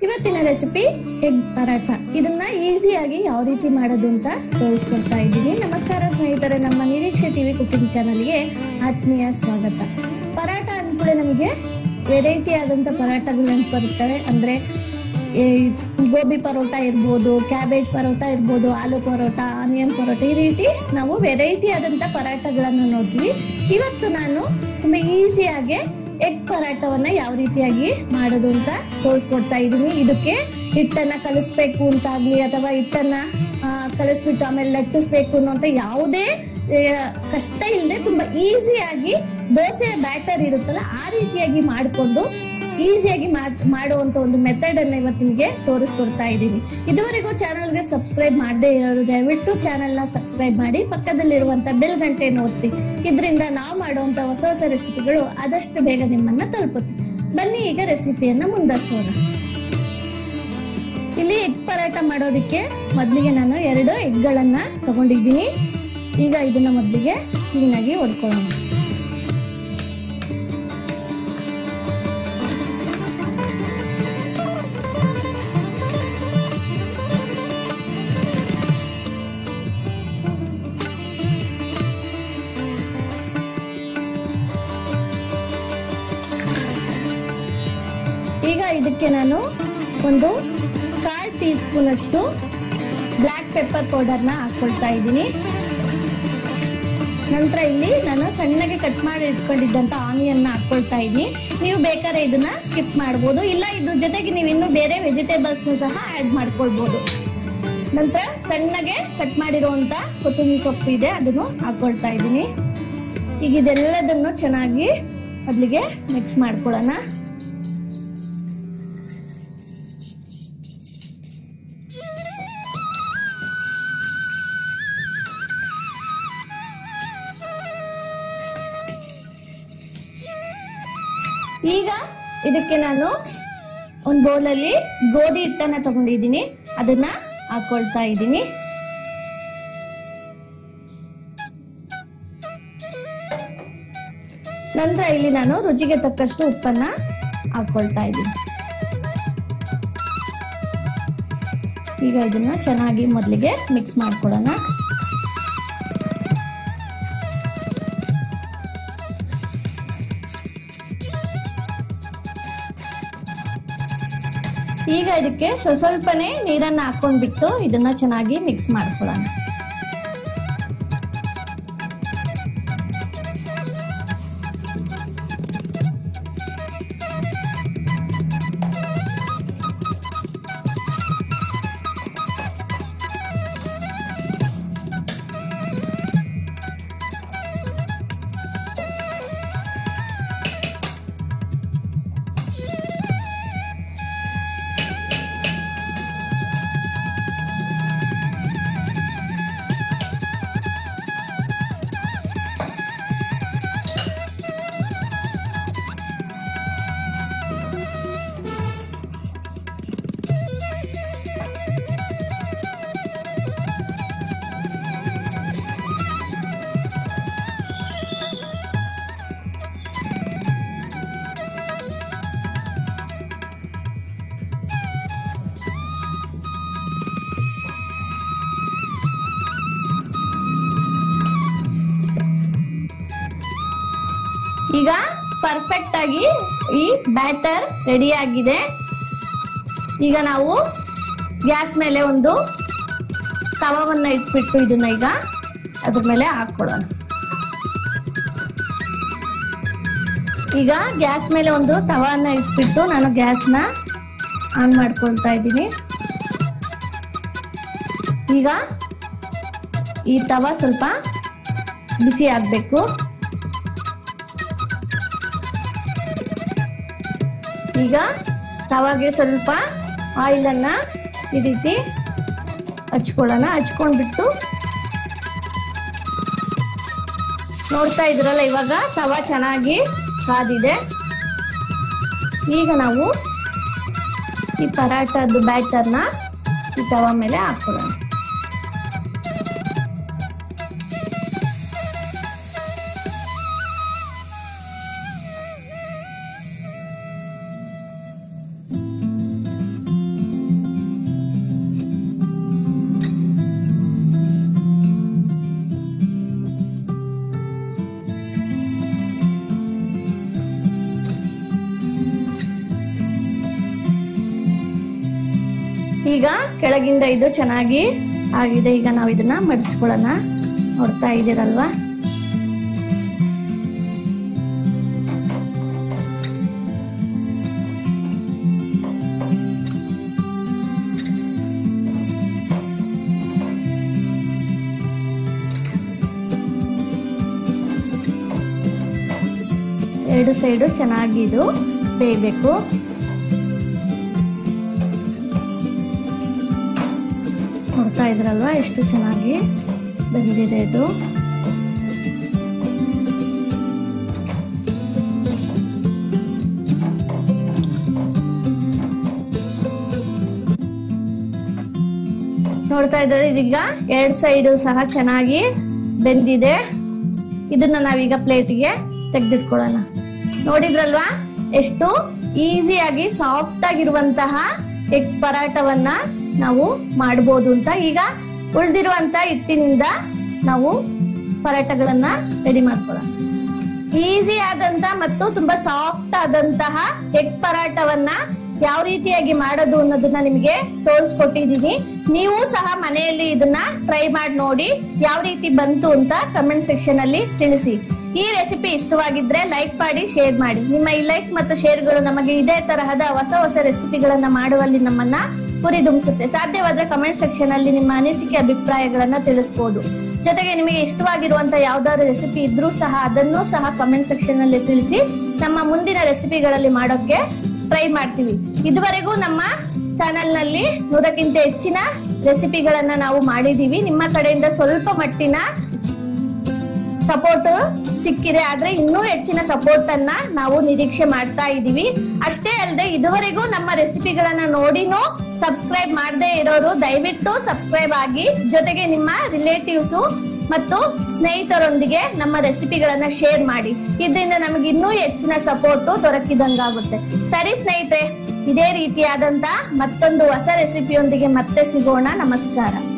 ಇವತ್ತಿನ recipe egg paratha ಇದನ್ನ ಈಸಿಯಾಗಿ ಯಾವ ರೀತಿ ಮಾಡೋದು ಅಂತ ತೋರಿಸ್ಕೊಡ್ತಾ ಇದ್ದೀನಿ ನಮಸ್ಕಾರ ಸ್ನೇಹಿತರೆ ನಮ್ಮ ನಿರೀಕ್ಷೆ ಟಿವಿ ಕುಕಿಂಗ್ ಚಾನಲ್ಗೆ ಆತ್ಮೀಯ ಸ್ವಾಗತ ಪರಾಠ ಅಂದ್ಕೂಡೆ ನಮಗೆ ವೆರೈಟಿ ಆದಂಥ ಪರಾಠಗಳು ನೆನ್ಪು ಬರುತ್ತವೆ ಅಂದರೆ ಈ ಗೋಬಿ ಪರೋಟ ಇರ್ಬೋದು ಕ್ಯಾಬೇಜ್ ಪರೋಟ ಇರ್ಬೋದು ಆಲೂ ಪರೋಟ ಆನಿಯನ್ ಪರೋಟ ಈ ರೀತಿ ನಾವು ವೆರೈಟಿ ಆದಂಥ ಪರಾಟಗಳನ್ನು ನೋಡ್ತೀವಿ ಇವತ್ತು ನಾನು ತುಂಬ ಈಸಿಯಾಗಿ ಎಗ್ ಪರಾಟವನ್ನ ಯಾವ ರೀತಿಯಾಗಿ ಮಾಡೋದು ಅಂತ ತೋರಿಸ್ಕೊಡ್ತಾ ಇದ್ದೀನಿ ಇದಕ್ಕೆ ಹಿಟ್ಟನ್ನ ಕಲಿಸ್ಬೇಕು ಅಂತಾಗ್ಲಿ ಅಥವಾ ಹಿಟ್ಟನ್ನ ಆ, ಕಲಿಸ್ಬಿಟ್ಟು ಆಮೇಲೆ ಲಟ್ಟಿಸ್ಬೇಕು ಅನ್ನೋಂಥ ಯಾವುದೇ ಆ, ಕಷ್ಟ ಇಲ್ಲದೆ ತುಂಬಾ ಈಸಿಯಾಗಿ ದೋಸೆ ಬ್ಯಾಟರ್ ಇರುತ್ತಲ್ಲ ಆ ರೀತಿಯಾಗಿ ಮಾಡಿಕೊಂಡು ಈಸಿಯಾಗಿ ಮಾಡುವಂತ ಒಂದು ಮೆಥಡ್ ಅನ್ನ ಇವತ್ತು ನಿಮಗೆ ತೋರಿಸ್ಕೊಡ್ತಾ ಇದ್ದೀನಿ ಇದುವರೆಗೂ ಚಾನಲ್ಗೆ ಸಬ್ಸ್ಕ್ರೈಬ್ ಮಾಡದೇ ಇರೋರು ದಯವಿಟ್ಟು ಚಾನೆಲ್ನ ಸಬ್ಸ್ಕ್ರೈಬ್ ಮಾಡಿ ಪಕ್ಕದಲ್ಲಿರುವಂತ ಬೆಲ್ ಗಂಟೆಯನ್ನು ಒತ್ತಿ ಇದರಿಂದ ನಾವು ಮಾಡುವಂತ ಹೊಸ ಹೊಸ ರೆಸಿಪಿಗಳು ಆದಷ್ಟು ಬೇಗ ನಿಮ್ಮನ್ನ ತಲುಪುತ್ತೆ ಬನ್ನಿ ಈಗ ರೆಸಿಪಿಯನ್ನ ಮುಂದುವರ್ಸೋಣ ಇಲ್ಲಿ ಎಗ್ ಪರಾಟ ಮಾಡೋದಕ್ಕೆ ಮೊದಲಿಗೆ ನಾನು ಎರಡು ಎಗ್ಗಳನ್ನ ತಗೊಂಡಿದ್ದೀನಿ ಈಗ ಇದನ್ನ ಮೊದಲಿಗೆ ಕ್ಲೀನಾಗಿ ಹೊಡ್ಕೊಳ್ಳೋಣ ಈಗ ಇದಕ್ಕೆ ನಾನು ಒಂದು ಕಾಲ್ ಟೀ ಸ್ಪೂನ್ ಅಷ್ಟು ಬ್ಲ್ಯಾಕ್ ಪೆಪ್ಪರ್ ಪೌಡರ್ನ ಹಾಕೊಳ್ತಾ ಇದ್ದೀನಿ ನಂತರ ಇಲ್ಲಿ ನಾನು ಸಣ್ಣಗೆ ಕಟ್ ಮಾಡಿ ಇಟ್ಕೊಂಡಿದ್ದಂಥ ಆನಿಯನ್ನ ಹಾಕೊಳ್ತಾ ಇದ್ದೀನಿ ನೀವು ಬೇಕಾದ್ರೆ ಇದನ್ನ ಸ್ಕಿಪ್ ಮಾಡ್ಬೋದು ಇಲ್ಲ ಇದ್ರ ಜೊತೆಗೆ ನೀವು ಇನ್ನೂ ಬೇರೆ ವೆಜಿಟೇಬಲ್ಸ್ನು ಸಹ ಆ್ಯಡ್ ಮಾಡ್ಕೊಳ್ಬೋದು ನಂತರ ಸಣ್ಣಗೆ ಕಟ್ ಮಾಡಿರುವಂಥ ಕೊತ್ತಂಬರಿ ಸೊಪ್ಪು ಇದೆ ಅದನ್ನು ಹಾಕೊಳ್ತಾ ಇದ್ದೀನಿ ಈಗ ಇದೆಲ್ಲದನ್ನು ಚೆನ್ನಾಗಿ ಮೊದಲಿಗೆ ಮಿಕ್ಸ್ ಮಾಡ್ಕೊಳ್ಳೋಣ ಈಗ ಇದಕ್ಕೆ ನಾನು ಒಂದು ಬೌಲಲ್ಲಿ ಗೋಧಿ ಹಿಟ್ಟನ್ನ ತಗೊಂಡಿದ್ದೀನಿ ಅದನ್ನ ಹಾಕೊಳ್ತಾ ಇದ್ದೀನಿ ನಂತರ ಇಲ್ಲಿ ನಾನು ರುಚಿಗೆ ತಕ್ಕಷ್ಟು ಉಪ್ಪನ್ನ ಹಾಕೊಳ್ತಾ ಇದ್ದೀನಿ ಈಗ ಇದನ್ನ ಚೆನ್ನಾಗಿ ಮೊದಲಿಗೆ ಮಿಕ್ಸ್ ಮಾಡ್ಕೊಳ್ಳೋಣ ಈಗ ಇದಕ್ಕೆ ಸ್ವ- ಸ್ವಲ್ಪನೇ ನೀರನ್ನ ಹಾಕೊಂಡ್ಬಿಟ್ಟು ಇದನ್ನ ಚೆನ್ನಾಗಿ ಮಿಕ್ಸ್ ಮಾಡ್ಕೊಳ್ಳೋಣ ಈಗ ಪರ್ಫೆಕ್ಟ್ ಆಗಿ ಈ ಬ್ಯಾಟರ್ ರೆಡಿ ಆಗಿದೆ ಈಗ ನಾವು ಗ್ಯಾಸ್ ಮೇಲೆ ಒಂದು ತವವನ್ನ ಇಟ್ಬಿಟ್ಟು ಇದನ್ನ ಈಗ ಅದ್ರ ಮೇಲೆ ಹಾಕೊಳ್ಳೋಣ ಈಗ ಗ್ಯಾಸ್ ಮೇಲೆ ಒಂದು ತವನ್ನ ಇಟ್ಬಿಟ್ಟು ನಾನು ಗ್ಯಾಸ್ನ ಆನ್ ಮಾಡ್ಕೊಳ್ತಾ ಇದ್ದೀನಿ ಈಗ ಈ ತವ ಸ್ವಲ್ಪ ಬಿಸಿ ಆಗಬೇಕು ಈಗ ತವಾಗೆ ಸ್ವಲ್ಪ ಆಯಿಲನ್ನು ಈ ರೀತಿ ಹಚ್ಕೊಳ್ಳೋಣ ಹಚ್ಕೊಂಡ್ಬಿಟ್ಟು ನೋಡ್ತಾ ಇದ್ರಲ್ಲ ಇವಾಗ ತವ ಚೆನ್ನಾಗಿ ಕಾದಿದೆ ಈಗ ನಾವು ಈ ಪರಾಟದ ಬ್ಯಾಟರ್ನ ಈ ತವ ಮೇಲೆ ಹಾಕೊಳ್ಳೋಣ ಈಗ ಕೆಳಗಿಂದ ಇದು ಚೆನ್ನಾಗಿ ಆಗಿದೆ ಈಗ ನಾವು ಇದನ್ನ ಮಡಿಸ್ಕೊಳ್ಳೋಣ ನೋಡ್ತಾ ಇದ್ದೀರಲ್ವಾ ಎರಡು ಸೈಡು ಚೆನ್ನಾಗಿ ಇದು ಬೇಯಬೇಕು ನೋಡ್ತಾ ಇದ್ರಲ್ವಾ ಎಷ್ಟು ಚೆನ್ನಾಗಿ ಬೆಂದಿದೆ ಇದು ನೋಡ್ತಾ ಇದ್ದಾರೆ ಇದೀಗ ಎರಡ್ ಸೈಡು ಸಹ ಚೆನ್ನಾಗಿ ಬೆಂದಿದೆ ಇದನ್ನ ನಾವೀಗ ಪ್ಲೇಟ್ಗೆ ತೆಗೆದಿಟ್ಕೊಳ್ಳೋಣ ನೋಡಿದ್ರಲ್ವಾ ಎಷ್ಟು ಈಸಿಯಾಗಿ ಸಾಫ್ಟ್ ಆಗಿರುವಂತಹ ಎಗ್ ಪರಾಟವನ್ನ ನಾವು ಮಾಡ್ಬೋದು ಅಂತ ಈಗ ಉಳಿದಿರುವಂತ ಹಿಟ್ಟಿನಿಂದ ನಾವು ಪರಾಟಗಳನ್ನ ರೆಡಿ ಮಾಡ್ಕೊಳ್ಳೋಣ ಈಸಿ ಆದಂತ ಮತ್ತು ತುಂಬಾ ಸಾಫ್ಟ್ ಆದಂತಹ ಎಗ್ ಪರಾಟವನ್ನ ಯಾವ ರೀತಿಯಾಗಿ ಮಾಡೋದು ಅನ್ನೋದನ್ನ ನಿಮಗೆ ತೋರಿಸ್ಕೊಟ್ಟಿದೀನಿ ನೀವು ಸಹ ಮನೆಯಲ್ಲಿ ಇದನ್ನ ಟ್ರೈ ಮಾಡಿ ನೋಡಿ ಯಾವ ರೀತಿ ಬಂತು ಅಂತ ಕಮೆಂಟ್ ಸೆಕ್ಷನ್ ಅಲ್ಲಿ ತಿಳಿಸಿ ಈ ರೆಸಿಪಿ ಇಷ್ಟವಾಗಿದ್ರೆ ಲೈಕ್ ಮಾಡಿ ಶೇರ್ ಮಾಡಿ ನಿಮ್ಮ ಈ ಲೈಕ್ ಮತ್ತು ಶೇರ್ಗಳು ನಮಗೆ ಇದೇ ತರಹದ ಹೊಸ ಹೊಸ ರೆಸಿಪಿಗಳನ್ನ ಮಾಡುವಲ್ಲಿ ನಮ್ಮನ್ನ ಹುರಿದುಂಬಿಸುತ್ತೆ ಸಾಧ್ಯವಾದ್ರೆ ಕಮೆಂಟ್ ಸೆಕ್ಷನ್ ಅಲ್ಲಿ ನಿಮ್ಮ ಅನಿಸಿಕೆ ಅಭಿಪ್ರಾಯಗಳನ್ನ ತಿಳಿಸಬಹುದು ಜೊತೆಗೆ ನಿಮಗೆ ಇಷ್ಟವಾಗಿರುವಂತ ಯಾವ್ದಾದ್ರು ರೆಸಿಪಿ ಇದ್ರೂ ಸಹ ಅದನ್ನು ಸಹ ಕಮೆಂಟ್ ಸೆಕ್ಷನ್ ಅಲ್ಲಿ ತಿಳಿಸಿ ನಮ್ಮ ಮುಂದಿನ ರೆಸಿಪಿಗಳಲ್ಲಿ ಮಾಡೋಕೆ ಟ್ರೈ ಮಾಡ್ತೀವಿ ಇದುವರೆಗೂ ನಮ್ಮ ಚಾನೆಲ್ ನಲ್ಲಿ ನೂರಕ್ಕಿಂತ ಹೆಚ್ಚಿನ ರೆಸಿಪಿಗಳನ್ನ ನಾವು ಮಾಡಿದೀವಿ ನಿಮ್ಮ ಕಡೆಯಿಂದ ಸ್ವಲ್ಪ ಮಟ್ಟಿನ ಸಪೋರ್ಟ್ ಸಿಕ್ಕಿದೆ ಆದ್ರೆ ಇನ್ನೂ ಹೆಚ್ಚಿನ ಸಪೋರ್ಟ್ ಅನ್ನ ನಾವು ನಿರೀಕ್ಷೆ ಮಾಡ್ತಾ ಇದೀವಿ ಅಷ್ಟೇ ಅಲ್ಲದೆ ಇದುವರೆಗೂ ನಮ್ಮ ರೆಸಿಪಿಗಳನ್ನ ನೋಡಿನೂ ಸಬ್ಸ್ಕ್ರೈಬ್ ಮಾಡದೇ ಇರೋರು ದಯವಿಟ್ಟು ಸಬ್ಸ್ಕ್ರೈಬ್ ಆಗಿ ಜೊತೆಗೆ ನಿಮ್ಮ ರಿಲೇಟಿವ್ಸು ಮತ್ತು ಸ್ನೇಹಿತರೊಂದಿಗೆ ನಮ್ಮ ರೆಸಿಪಿಗಳನ್ನ ಶೇರ್ ಮಾಡಿ ಇದರಿಂದ ನಮಗೆ ಇನ್ನೂ ಹೆಚ್ಚಿನ ಸಪೋರ್ಟ್ ದೊರಕಿದಂಗಾಗುತ್ತೆ ಸರಿ ಸ್ನೇಹಿತರೆ ಇದೇ ರೀತಿಯಾದಂತ ಮತ್ತೊಂದು ಹೊಸ ರೆಸಿಪಿಯೊಂದಿಗೆ ಮತ್ತೆ ಸಿಗೋಣ ನಮಸ್ಕಾರ